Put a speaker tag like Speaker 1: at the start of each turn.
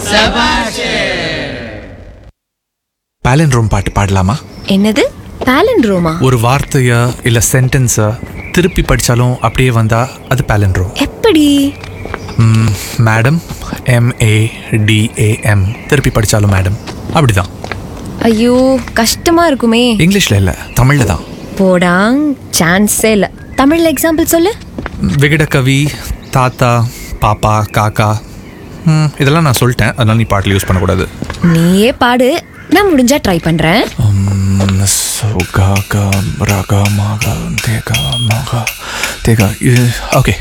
Speaker 1: Palindrome பாட்டு பாடலாமா
Speaker 2: என்னது பேலண்ட்ரோமா
Speaker 1: ஒரு வார்த்தைய இல்ல சென்டென்ஸ திருப்பி படிச்சாலும் அப்படியே வந்தா அது பேலண்ட்ரோம்
Speaker 2: எப்படி
Speaker 1: மேடம் எம்ஏ டிஏஎம் திருப்பி படிச்சாலும் மேடம் அப்படிதான்
Speaker 2: ஐயோ கஷ்டமா இருக்குமே
Speaker 1: இங்கிலீஷ்ல இல்ல தமிழ்ல தான்
Speaker 2: போடாங் சான்ஸே இல்ல தமிழ்ல எக்ஸாம்பிள் சொல்லு
Speaker 1: விகடகவி தாத்தா பாப்பா காக்கா ம், இதெல்லாம் நான் சொல்லிட்டேன் அதனால நீ பாட்டில் யூஸ் பண்ணக்கூடாது
Speaker 2: நீயே பாடு நான் முடிஞ்சா ட்ரை பண்றேன்
Speaker 1: ம், so, கா, கா, ரா, கா, மா, கா, தே, கா, மா, கா, தே, கா. இது ஓகே